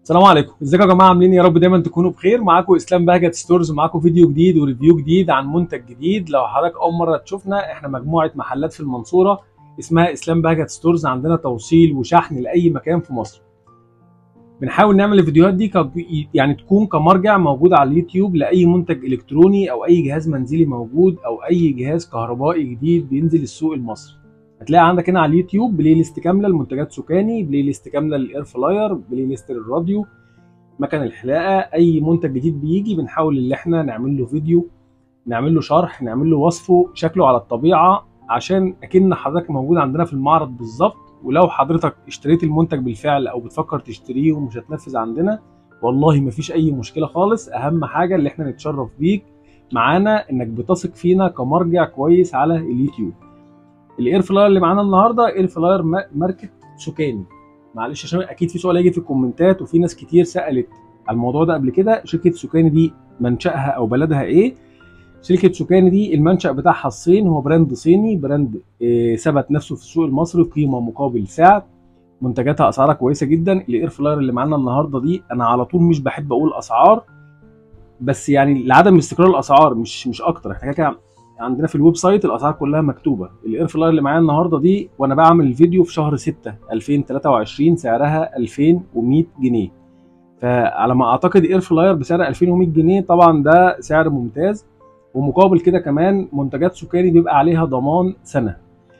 السلام عليكم ازيكم يا جماعه عاملين إيه؟ يا رب دايما تكونوا بخير معاكم اسلام بهجت ستورز ومعاكم فيديو جديد وريفيو جديد عن منتج جديد لو حضرتك اول مره تشوفنا احنا مجموعه محلات في المنصوره اسمها اسلام بهجت ستورز عندنا توصيل وشحن لاي مكان في مصر بنحاول نعمل الفيديوهات دي ك- يعني تكون كمرجع موجود على اليوتيوب لاي منتج الكتروني او اي جهاز منزلي موجود او اي جهاز كهربائي جديد بينزل السوق المصري هتلاقي عندك هنا على اليوتيوب بلاي ليست كامله لمنتجات سكاني بلاي ليست كامله للاير فلاير بلاي ليست للراديو مكان الحلاقه اي منتج جديد بيجي بنحاول ان احنا نعمل له فيديو نعمل له شرح نعمل له وصفه شكله على الطبيعه عشان اكن حضرتك موجود عندنا في المعرض بالظبط ولو حضرتك اشتريت المنتج بالفعل او بتفكر تشتريه ومش هتنفذ عندنا والله مفيش اي مشكله خالص اهم حاجه اللي احنا نتشرف بيك معانا انك بتثق فينا كمرجع كويس على اليوتيوب الاير فلاير اللي معانا النهارده اير فلاير ما- ماركه سوكاني معلش عشان اكيد في سؤال هيجي في الكومنتات وفي ناس كتير سالت على الموضوع ده قبل كده شركه سوكاني دي منشأها او بلدها ايه شركه سوكاني دي المنشأ بتاعها الصين هو براند صيني براند آه، ثبت نفسه في السوق المصري قيمه مقابل سعر منتجاتها اسعارها كويسه جدا الاير فلاير اللي معانا النهارده دي انا على طول مش بحب اقول اسعار بس يعني لعدم استقرار الاسعار مش مش اكتر احنا كده كده عندنا في الويب سايت الاسعار كلها مكتوبه الاير فلاير اللي معايا النهارده دي وانا بعمل الفيديو في شهر 6 2023 سعرها 2100 جنيه فعلى ما اعتقد اير فلاير بسعر 2100 جنيه طبعا ده سعر ممتاز ومقابل كده كمان منتجات سكري بيبقى عليها ضمان سنه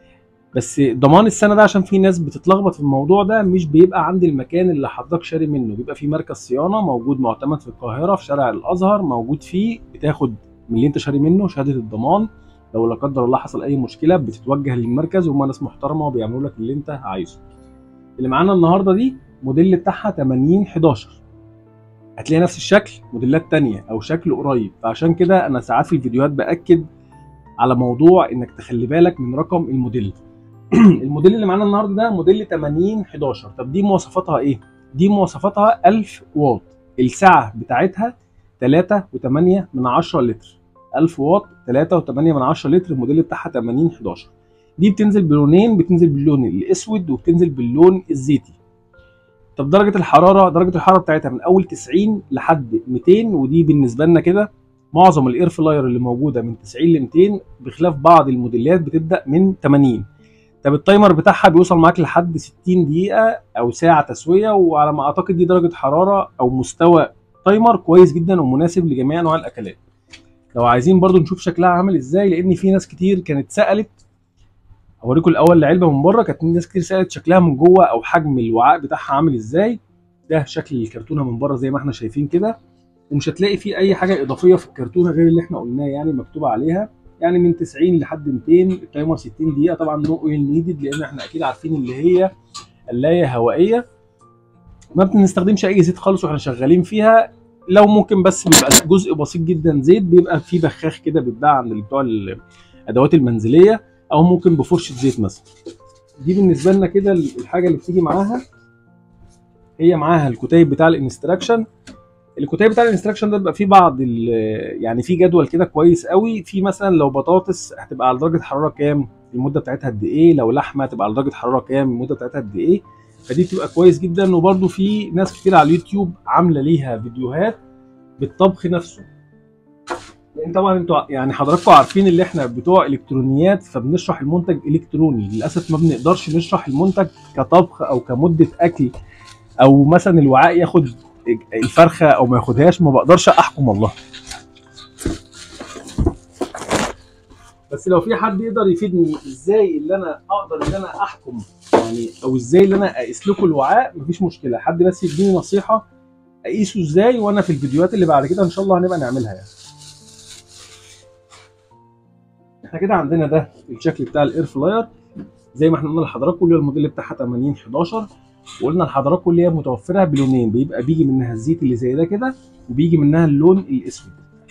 بس ضمان السنه ده عشان في ناس بتتلخبط في الموضوع ده مش بيبقى عند المكان اللي حضرتك شاري منه بيبقى في مركز صيانه موجود معتمد في القاهره في شارع الازهر موجود فيه بتاخد من اللي انت شاري منه شهاده الضمان لو لا قدر الله حصل اي مشكله بتتوجه للمركز وهم ناس محترمه وبيعملوا لك اللي انت عايزه اللي معانا النهارده دي موديل بتاعها 80 11 هتلاقي نفس الشكل موديلات تانية او شكل قريب فعشان كده انا ساعات في الفيديوهات باكد على موضوع انك تخلي بالك من رقم الموديل الموديل اللي معانا النهارده ده موديل 80 11 طب دي مواصفاتها ايه دي مواصفاتها 1000 واط السعه بتاعتها 3.8 من 10 لتر 1000 واط 3.8 من 10 لتر الموديل بتاعها 80 11 دي بتنزل بلونين بتنزل باللون الاسود وبتنزل باللون الزيتي طب درجه الحراره درجه الحراره بتاعتها من اول 90 لحد 200 ودي بالنسبه لنا كده معظم الاير فلاير اللي موجوده من 90 ل 200 بخلاف بعض الموديلات بتبدا من 80 طب التايمر بتاعها بيوصل معاك لحد 60 دقيقه او ساعه تسويه وعلى ما اعتقد دي درجه حراره او مستوى تايمر كويس جدا ومناسب لجميع انواع الاكلات لو عايزين برضو نشوف شكلها عامل ازاي لان في ناس كتير كانت سالت اوريكم الاول العلبه من بره كانت ناس كتير سالت شكلها من جوه او حجم الوعاء بتاعها عامل ازاي ده شكل الكرتونه من بره زي ما احنا شايفين كده ومش هتلاقي فيه اي حاجه اضافيه في الكرتونه غير اللي احنا قلناه يعني مكتوب عليها يعني من 90 لحد 200 التايمر 60 دقيقه طبعا نو اويل نيدد لان احنا اكيد عارفين اللي هي قلايه هوائيه ما بنستخدمش اي زيت خالص واحنا شغالين فيها لو ممكن بس بيبقى جزء بسيط جدا زيت بيبقى في بخاخ كده بيتباع عند اللي بتوع الادوات المنزليه او ممكن بفرشه زيت مثلا دي بالنسبه لنا كده الحاجه اللي بتيجي معاها هي معاها الكتيب بتاع الانستراكشن الكتيب بتاع الانستراكشن ده بيبقى فيه بعض ال- يعني في جدول كده كويس قوي في مثلا لو بطاطس هتبقى على درجه حراره كام المده بتاعتها قد ايه لو لحمه هتبقى على درجه حراره كام المده بتاعتها قد ايه فدي بتبقى كويس جدا وبرده في ناس كتير على اليوتيوب عامله ليها فيديوهات بالطبخ نفسه لان طبعا انتوا يعني حضراتكم عارفين اللي احنا بتوع الكترونيات فبنشرح المنتج الكتروني للاسف ما بنقدرش نشرح المنتج كطبخ او كمده اكل او مثلا الوعاء ياخد الفرخه او ما ياخدهاش ما بقدرش احكم والله بس لو في حد يقدر يفيدني ازاي اللي انا اقدر ان انا احكم يعني او ازاي اللي انا اقيس لكم الوعاء مفيش مشكله حد بس يديني نصيحه اقيسه ازاي وانا في الفيديوهات اللي بعد كده ان شاء الله هنبقى نعملها يعني احنا كده عندنا ده الشكل بتاع الاير فلاير زي ما احنا قلنا لحضراتكم اللي هو الموديل بتاعها 80 11 وقلنا لحضراتكم اللي هي متوفره بلونين بيبقى بيجي منها الزيت اللي زي ده كده وبيجي منها اللون الاسود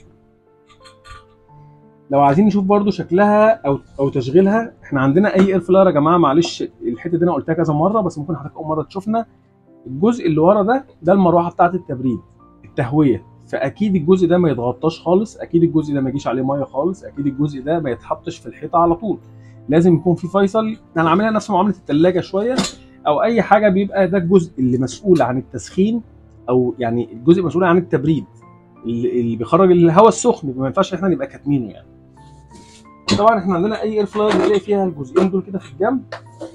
لو عايزين نشوف برضو شكلها او او تشغيلها احنا عندنا اي اير فلاير يا جماعه معلش الحته دي انا قلتها كذا مره بس ممكن حضرتك اول مره تشوفنا الجزء اللي ورا ده ده المروحه بتاعه التبريد التهويه فاكيد الجزء ده ما يتغطاش خالص اكيد الجزء ده ما يجيش عليه ميه خالص اكيد الجزء ده ما يتحطش في الحيطه على طول لازم يكون في فيصل انا عاملها نفس معامله الثلاجه شويه او اي حاجه بيبقى ده الجزء اللي مسؤول عن التسخين او يعني الجزء المسؤول عن التبريد اللي اللي بيخرج الهواء السخن ما ينفعش احنا نبقى كاتمينه يعني طبعا احنا عندنا اي اير فلاير بنلاقي فيها الجزئين دول كده في الجنب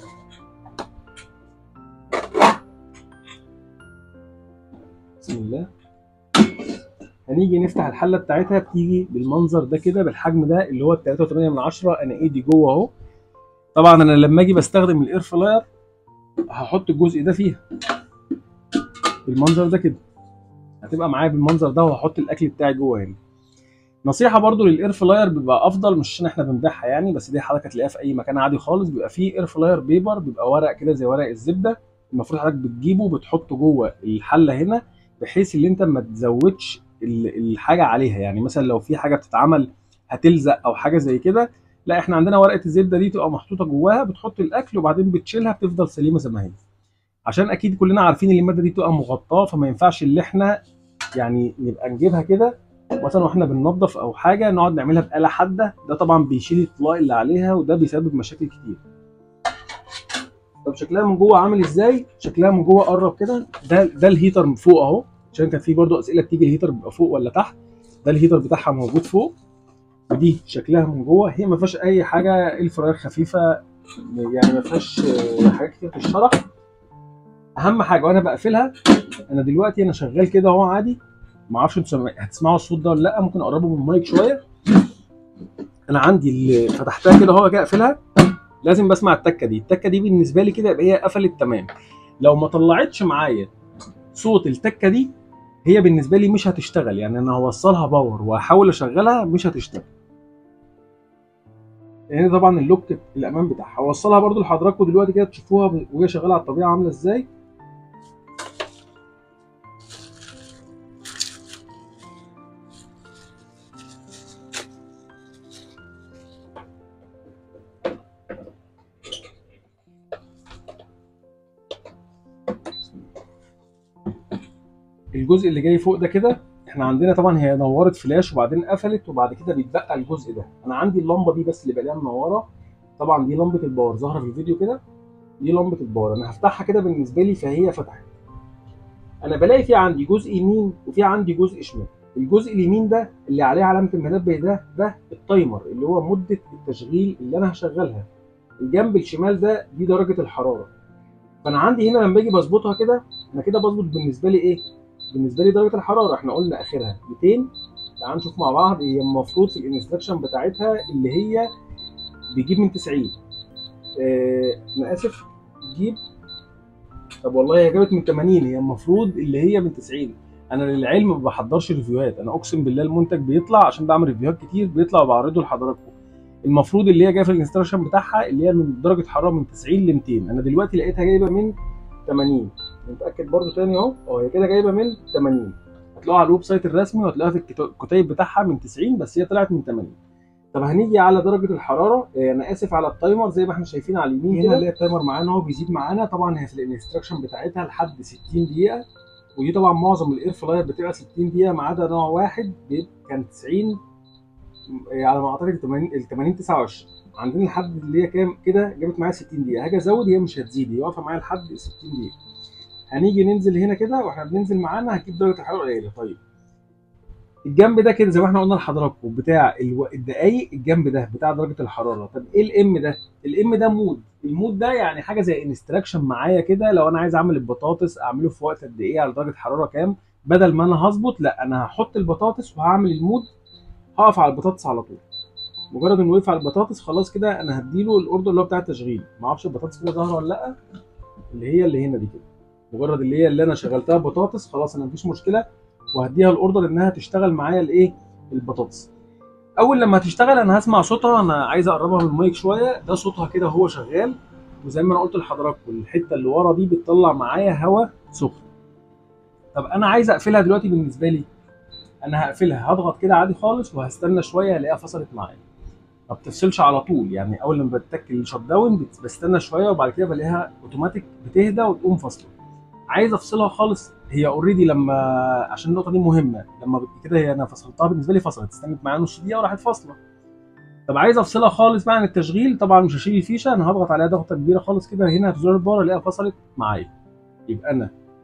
بسم الله هنيجي نفتح الحله بتاعتها بتيجي بالمنظر ده كده بالحجم ده اللي هو 3.8 من 10 انا ايدي جوه اهو طبعا انا لما اجي بستخدم الاير فلاير هحط الجزء ده فيها بالمنظر ده كده هتبقى معايا بالمنظر ده وهحط الاكل بتاعي جوه هنا نصيحه برضو للاير فلاير بيبقى افضل مش عشان احنا بنبيعها يعني بس دي حضرتك هتلاقيها في اي مكان عادي خالص بيبقى فيه اير فلاير بيبر بيبقى ورق كده زي ورق الزبده المفروض حضرتك بتجيبه بتحطه جوه الحله هنا بحيث ان انت ما تزودش ال- الحاجه عليها يعني مثلا لو في حاجه بتتعمل هتلزق او حاجه زي كده لا احنا عندنا ورقه الزبده دي تبقى محطوطه جواها بتحط الاكل وبعدين بتشيلها بتفضل سليمه زي ما هي عشان اكيد كلنا عارفين ان الماده دي تبقى مغطاه فما ينفعش اللي احنا يعني نبقى نجيبها كده مثلا واحنا بننظف او حاجه نقعد نعملها بآلة حاده ده طبعا بيشيل الطلاء اللي عليها وده بيسبب مشاكل كتير طب شكلها من جوه عامل ازاي شكلها من جوه قرب كده ده ده الهيتر من فوق اهو عشان كان في برضو اسئله بتيجي الهيتر بيبقى فوق ولا تحت ده الهيتر بتاعها موجود فوق ودي شكلها من جوه هي ما فيهاش اي حاجه الفراغ خفيفه يعني ما فيهاش آه، حاجات كتير تشرح اهم حاجه وانا بقفلها انا دلوقتي انا شغال كده اهو عادي ما اعرفش انتوا سامع- هتسمعوا الصوت ده ولا لا ممكن اقربه من المايك شويه انا عندي اللي فتحتها كده اهو اجي اقفلها لازم بسمع التكه دي التكه دي بالنسبه لي كده يبقى هي قفلت تمام لو ما طلعتش معايا صوت التكه دي هي بالنسبه لي مش هتشتغل يعني انا هوصلها باور وهحاول اشغلها مش هتشتغل يعني طبعا اللوك الامان بتاعها هوصلها برضو لحضراتكم دلوقتي كده تشوفوها وهي شغاله على الطبيعه عامله ازاي الجزء اللي جاي فوق ده كده احنا عندنا طبعا هي نورت فلاش وبعدين قفلت وبعد كده بيتبقى الجزء ده انا عندي اللمبه دي بس اللي بلاقيها منوره طبعا دي لمبه الباور ظاهره في الفيديو كده دي لمبه الباور انا هفتحها كده بالنسبه لي فهي فتحت انا بلاقي في عندي جزء يمين وفي عندي جزء شمال الجزء اليمين ده اللي عليه علامه المنبه ده ده التايمر اللي هو مده التشغيل اللي انا هشغلها الجنب الشمال ده دي درجه الحراره فانا عندي هنا لما باجي بظبطها كده انا كده بظبط بالنسبه لي ايه بالنسبه لي درجه الحراره احنا قلنا اخرها 200 تعال نشوف مع بعض هي المفروض في الانستراكشن بتاعتها اللي هي بيجيب من 90 آه، انا اسف تجيب طب والله هي جابت من 80 هي المفروض اللي هي من 90 انا للعلم ما بحضرش ريفيوهات انا اقسم بالله المنتج بيطلع عشان بعمل ريفيوهات كتير بيطلع وبعرضه لحضراتكم المفروض اللي هي جايه في الانستراكشن بتاعها اللي هي من درجه حراره من 90 ل 200 انا دلوقتي لقيتها جايبه من 80 متاكد برضو تاني اهو اه هي كده جايبه من 80 هتلاقوها على الويب سايت الرسمي وهتلاقوها في الكتو- الكتيب بتاعها من 90 بس هي طلعت من 80 طب هنيجي على درجه الحراره آه، انا اسف على التايمر زي ما احنا شايفين على اليمين هنا اللي هي التايمر معانا اهو بيزيد معانا طبعا هي في الانستراكشن بتاعتها لحد 60 دقيقه ودي طبعا معظم الاير فلاير بتبقى 60 دقيقه ما عدا نوع واحد بيبقى كان 90 آه، على ما اعتقد ال 80 ال 80 29 عندنا لحد اللي هي كام كده جابت معايا 60 دقيقه هاجي ازود هي مش هتزيد هي واقفه معايا لحد 60 دقيقه هنيجي ننزل هنا كده واحنا بننزل معانا هتجيب درجه الحراره قليله طيب الجنب ده كده زي ما احنا قلنا لحضراتكم بتاع الو... الدقايق الجنب ده بتاع درجه الحراره طب ايه الام ده الام ده مود المود ده يعني حاجه زي انستراكشن معايا كده لو انا عايز اعمل البطاطس اعمله في وقت قد ايه على درجه حراره كام بدل ما انا هظبط لا انا هحط البطاطس وهعمل المود هقف على البطاطس على طول مجرد انه وقف على البطاطس خلاص كده انا هديله الاوردر اللي هو بتاع التشغيل ما اعرفش البطاطس كده ظاهره ولا لا اللي هي اللي هنا دي كده مجرد اللي هي اللي انا شغلتها بطاطس خلاص انا مفيش مشكله وهديها الاوردر انها تشتغل معايا الايه البطاطس اول لما هتشتغل انا هسمع صوتها انا عايز اقربها من المايك شويه ده صوتها كده هو شغال وزي ما انا قلت لحضراتكم الحته اللي ورا دي بتطلع معايا هواء سخن طب انا عايز اقفلها دلوقتي بالنسبه لي انا هقفلها هضغط كده عادي خالص وهستنى شويه الاقيها فصلت معايا ما بتفصلش على طول يعني اول لما بتك الشت داون بت- بستنى شويه وبعد كده بلاقيها اوتوماتيك بتهدى وتقوم فاصله عايز افصلها خالص هي اوريدي لما عشان النقطه دي مهمه لما بت- كده هي انا فصلتها بالنسبه لي فصلت استنت معايا نص دقيقه وراحت فاصله طب عايز افصلها خالص بقى عن التشغيل طبعا مش هشيل الفيشه انا هضغط عليها ضغطه كبيره خالص كده هنا في زرار الباور الاقيها فصلت معايا يبقى انا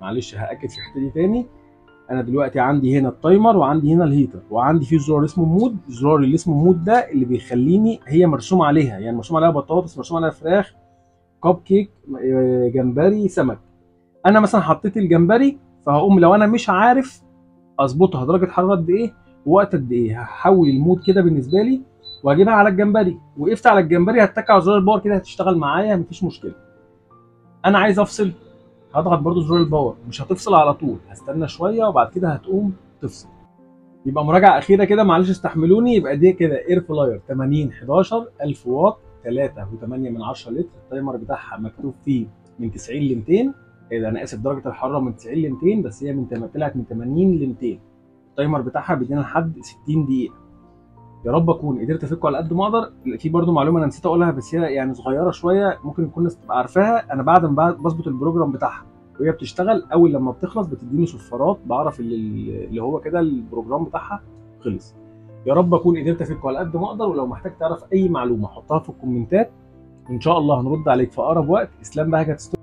معلش هاكد في الحته دي تاني انا دلوقتي عندي هنا التايمر وعندي هنا الهيتر وعندي في زرار اسمه مود الزرار اللي اسمه مود ده اللي بيخليني هي مرسوم عليها يعني مرسوم عليها بطاطس مرسوم عليها فراخ كب كيك آه، جمبري سمك انا مثلا حطيت الجمبري فهقوم لو انا مش عارف اظبطها درجه حراره قد ايه ووقت قد ايه هحول المود كده بالنسبه لي واجيبها على الجمبري وقفت على الجمبري هتك على زرار الباور كده هتشتغل معايا مفيش مشكله انا عايز افصل هضغط برضو زرار الباور مش هتفصل على طول هستنى شويه وبعد كده هتقوم تفصل يبقى مراجعه اخيره كده معلش استحملوني يبقى دي كده اير فلاير 80 11 1000 واط 3.8 من 10 لتر التايمر بتاعها مكتوب فيه من 90 ل 200 ايه ده انا اسف درجه الحراره من 90 ل 200 بس هي من تم- طلعت من 80 ل 200 التايمر بتاعها بيدينا لحد 60 دقيقه يا رب اكون قدرت افكه على قد ما اقدر في برضو معلومه انا نسيت اقولها بس هي يعني صغيره شويه ممكن يكون الناس تبقى عارفاها انا بعد ما بظبط البروجرام بتاعها وهي بتشتغل اول لما بتخلص بتديني صفارات بعرف اللي, اللي هو كده البروجرام بتاعها خلص يا رب اكون قدرت افكه على قد ما اقدر ولو محتاج تعرف اي معلومه حطها في الكومنتات ان شاء الله هنرد عليك في اقرب وقت اسلام بهجت ستور